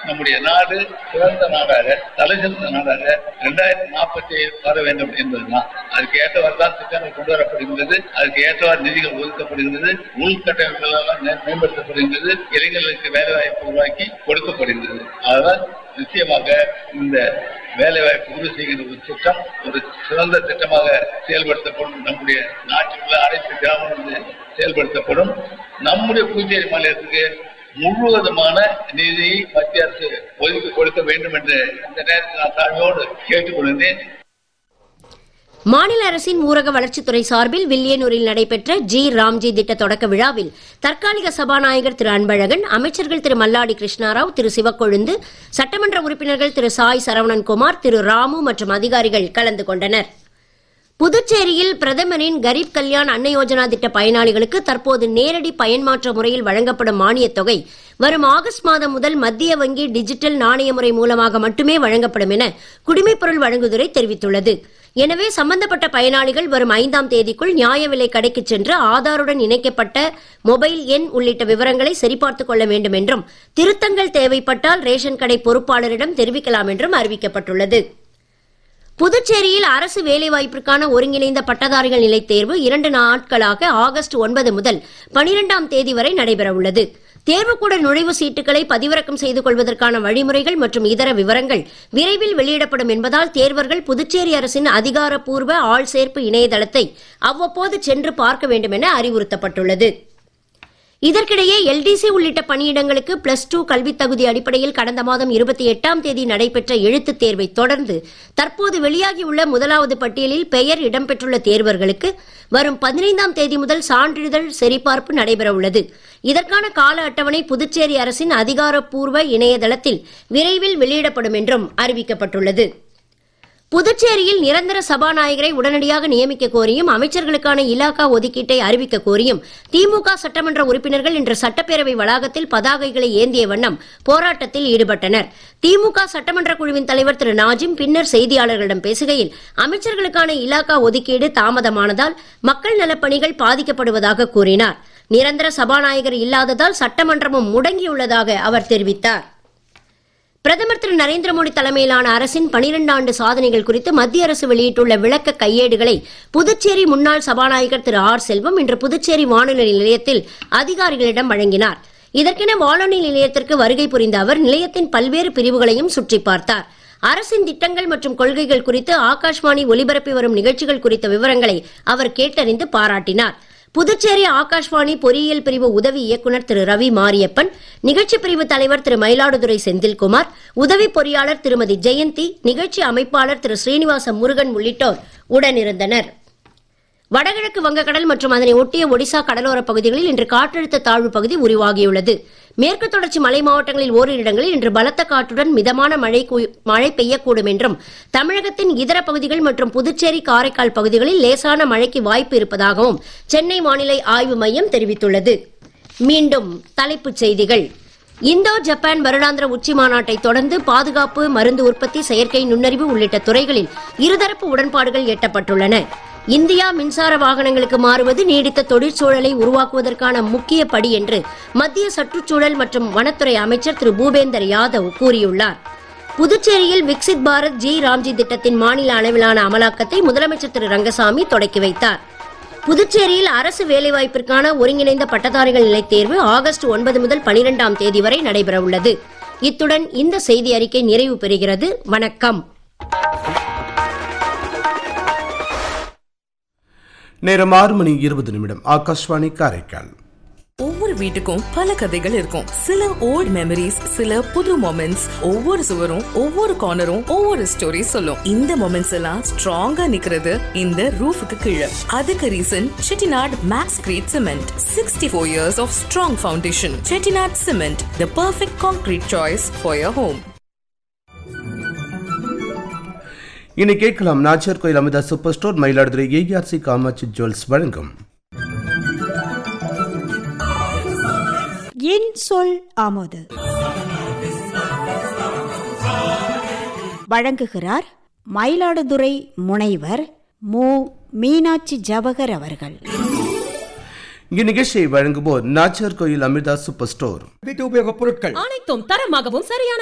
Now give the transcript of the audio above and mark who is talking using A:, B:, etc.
A: நம்முடைய நாடு சிறந்த நாடாக தலை சிறந்த நாடாக இரண்டாயிரத்தி நாற்பத்தி ஏழு வர வேண்டும் என்பதுதான் அதுக்கு ஏற்றவாறு தான் திட்டங்கள் கொண்டு வரப்படுகின்றது அதுக்கு ஏற்றவாறு நிதிகள் ஒதுக்கப்படுகிறது உள்கட்டமைப்புகள் எல்லாம் மே- மேம்படுத்தப்படுகின்றது இளைஞர்களுக்கு வேலை வாய்ப்பு உருவாக்கி கொடுக்கப்படுகிறது அதுதான் நிச்சயமாக இந்த வேலை வாய்ப்பு உறுதி செய்கின்ற ஒரு திட்டம் ஒரு சிறந்த திட்டமாக செயல்படுத்தப்படும் நம்முடைய நாட்டில் உள்ள அனைத்து கிராமங்களில் செயல்படுத்தப்படும் நம்முடைய புதுச்சேரி மாநிலத்துக்கு முழுவதுமான நிதியை மத்திய அரசு ஒதுக்கி கொடுக்க வேண்டும் என்று இந்த நேரத்தில் நான் தாழ்மையோடு கேட்டுக்கொள்கிறேன்
B: மாநில அரசின் ஊரக வளர்ச்சித்துறை சார்பில் வில்லியனூரில் நடைபெற்ற ஜி ராம்ஜி திட்ட தொடக்க விழாவில் தற்காலிக சபாநாயகர் திரு அன்பழகன் அமைச்சர்கள் திரு மல்லாடி கிருஷ்ணாராவ் திரு சிவக்கொழுந்து சட்டமன்ற உறுப்பினர்கள் திரு சாய் சரவணன்குமார் திரு ராமு மற்றும் அதிகாரிகள் கலந்து கொண்டனர் புதுச்சேரியில் பிரதமரின் கரீப் கல்யாண் அன்ன யோஜனா திட்ட பயனாளிகளுக்கு தற்போது நேரடி பயன்மாற்ற முறையில் வழங்கப்படும் மானியத் தொகை வரும் ஆகஸ்ட் மாதம் முதல் மத்திய வங்கி டிஜிட்டல் நாணய முறை மூலமாக மட்டுமே வழங்கப்படும் என குடிமைப்பொருள் வழங்குதுறை தெரிவித்துள்ளது எனவே சம்பந்தப்பட்ட பயனாளிகள் வரும் ஐந்தாம் தேதிக்குள் நியாய விலை கடைக்கு சென்று ஆதாருடன் இணைக்கப்பட்ட மொபைல் எண் உள்ளிட்ட விவரங்களை சரிபார்த்துக் கொள்ள வேண்டும் என்றும் திருத்தங்கள் தேவைப்பட்டால் ரேஷன் கடை பொறுப்பாளரிடம் தெரிவிக்கலாம் என்றும் அறிவிக்கப்பட்டுள்ளது புதுச்சேரியில் அரசு வேலைவாய்ப்பிற்கான ஒருங்கிணைந்த பட்டதாரிகள் நிலைத் தேர்வு இரண்டு நாட்களாக ஆகஸ்ட் ஒன்பது முதல் பனிரெண்டாம் தேதி வரை நடைபெறவுள்ளது தேர்வுக்கூட நுழைவு சீட்டுகளை பதிவிறக்கம் செய்து கொள்வதற்கான வழிமுறைகள் மற்றும் இதர விவரங்கள் விரைவில் வெளியிடப்படும் என்பதால் தேர்வர்கள் புதுச்சேரி அரசின் அதிகாரப்பூர்வ ஆள் சேர்ப்பு இணையதளத்தை அவ்வப்போது சென்று பார்க்க வேண்டும் என அறிவுறுத்தப்பட்டுள்ளது இதற்கிடையே எல்டிசி உள்ளிட்ட பணியிடங்களுக்கு பிளஸ் டூ கல்வித் தகுதி அடிப்படையில் கடந்த மாதம் இருபத்தி எட்டாம் தேதி நடைபெற்ற எழுத்துத் தேர்வை தொடர்ந்து தற்போது வெளியாகியுள்ள முதலாவது பட்டியலில் பெயர் இடம்பெற்றுள்ள தேர்வர்களுக்கு வரும் பதினைந்தாம் தேதி முதல் சான்றிதழ் சரிபார்ப்பு நடைபெறவுள்ளது இதற்கான கால அட்டவணை புதுச்சேரி அரசின் அதிகாரப்பூர்வ இணையதளத்தில் விரைவில் வெளியிடப்படும் என்றும் அறிவிக்கப்பட்டுள்ளது புதுச்சேரியில் நிரந்தர சபாநாயகரை உடனடியாக நியமிக்க கோரியும் அமைச்சர்களுக்கான இலாகா ஒதுக்கீட்டை அறிவிக்க கோரியும் திமுக சட்டமன்ற உறுப்பினர்கள் இன்று சட்டப்பேரவை வளாகத்தில் பதாகைகளை ஏந்திய வண்ணம் போராட்டத்தில் ஈடுபட்டனர் திமுக சட்டமன்ற குழுவின் தலைவர் திரு நாஜிம் பின்னர் செய்தியாளர்களிடம் பேசுகையில் அமைச்சர்களுக்கான இலாகா ஒதுக்கீடு தாமதமானதால் மக்கள் நலப்பணிகள் பாதிக்கப்படுவதாக கூறினார் நிரந்தர சபாநாயகர் இல்லாததால் சட்டமன்றமும் முடங்கியுள்ளதாக அவர் தெரிவித்தார் பிரதமர் திரு நரேந்திர மோடி தலைமையிலான அரசின் 12 ஆண்டு சாதனைகள் குறித்து மத்திய அரசு வெளியிட்டுள்ள விளக்க கையேடுகளை புதுச்சேரி முன்னாள் சபாநாயகர் திரு ஆர் செல்வம் இன்று புதுச்சேரி வானொலி நிலையத்தில் அதிகாரிகளிடம் வழங்கினார் இதற்கென வானொலி நிலையத்திற்கு வருகை புரிந்த அவர் நிலையத்தின் பல்வேறு பிரிவுகளையும் சுற்றி பார்த்தார் அரசின் திட்டங்கள் மற்றும் கொள்கைகள் குறித்து ஆகாஷ்வாணி ஒலிபரப்பி வரும் நிகழ்ச்சிகள் குறித்த விவரங்களை அவர் கேட்டறிந்து பாராட்டினார் புதுச்சேரி ஆகாஷ்வாணி பொறியியல் பிரிவு உதவி இயக்குநர் திரு ரவி மாரியப்பன் நிகழ்ச்சி பிரிவு தலைவர் திரு மயிலாடுதுறை செந்தில்குமார் உதவி பொறியாளர் திருமதி ஜெயந்தி நிகழ்ச்சி அமைப்பாளர் திரு ஸ்ரீனிவாச முருகன் உள்ளிட்டோர் உடனிருந்தனர் வடகிழக்கு வங்கக்கடல் மற்றும் அதனை ஒட்டிய ஒடிசா கடலோரப் பகுதிகளில் இன்று காற்றழுத்த தாழ்வு பகுதி உருவாகியுள்ளது மேற்கு தொடர்ச்சி மலை மாவட்டங்களில் ஓரிரு இடங்களில் இன்று பலத்த காற்றுடன் மிதமான மழை குய்- மழை பெய்யக்கூடும் என்றும் தமிழகத்தின் இதர பகுதிகள் மற்றும் புதுச்சேரி காரைக்கால் பகுதிகளில் லேசான மழைக்கு வாய்ப்பு இருப்பதாகவும் சென்னை வானிலை ஆய்வு மையம் தெரிவித்துள்ளது மீண்டும் தலைப்புச் செய்திகள் இந்தோ ஜப்பான் வருடாந்திர உச்சி மாநாட்டை தொடர்ந்து பாதுகாப்பு மருந்து உற்பத்தி செயற்கை நுண்ணறிவு உள்ளிட்ட துறைகளில் இருதரப்பு உடன்பாடுகள் எட்டப்பட்டுள்ளன இந்தியா மின்சார வாகனங்களுக்கு மாறுவது நீடித்த தொழிற்சூழலை உருவாக்குவதற்கான முக்கிய படி என்று மத்திய சுற்றுச்சூழல் மற்றும் வனத்துறை அமைச்சர் திரு பூபேந்தர் யாதவ் கூறியுள்ளார் புதுச்சேரியில் விக்சித் பாரத் ஜி ராம்ஜி திட்டத்தின் மாநில அளவிலான அமலாக்கத்தை முதலமைச்சர் திரு ரங்கசாமி தொடக்கி வைத்தார் புதுச்சேரியில் அரசு வேலைவாய்ப்பிற்கான ஒருங்கிணைந்த பட்டதாரிகள் நிலைத் தேர்வு ஆகஸ்ட் ஒன்பது முதல் பனிரெண்டாம் தேதி வரை நடைபெறவுள்ளது இத்துடன் இந்த செய்தி அறிக்கை நிறைவு பெறுகிறது வணக்கம்
C: நேரம் ஆறு மணி இருபது நிமிடம் ஆகாஷ்வாணி காரைக்கால்
D: ஒவ்வொரு வீட்டுக்கும் பல கதைகள் இருக்கும் சில ஓல்ட் மெமரிஸ் சில புது மொமெண்ட்ஸ் ஒவ்வொரு சுவரும் ஒவ்வொரு கார்னரும் ஒவ்வொரு ஸ்டோரி சொல்லும் இந்த மொமெண்ட்ஸ் எல்லாம் ஸ்ட்ராங்கா நிக்கிறது இந்த ரூஃபுக்கு கீழே அதுக்கு reason Chettinad max grade cement sixty four years of strong foundation Chettinad cement the perfect concrete choice for your home
C: இனி கேட்கலாம் Nachiyar Koil Amirtha super store Mayiladuthurai ARC Kamatchi jewels வழங்கும்
E: என் சொல் ஆமோது வழங்குகிறார் மயிலாடுதுறை முனைவர் மு மீனாட்சி ஜவஹர் அவர்கள்
C: இந்நிகழ்ச்சியை வழங்குவோர் நாச்சியார் கோயில் அமிர்தா சூப்பர் ஸ்டோர்
F: வீட்டு உபயோகப் பொருட்கள்
G: அனைத்தும் தரமாகவும் சரியான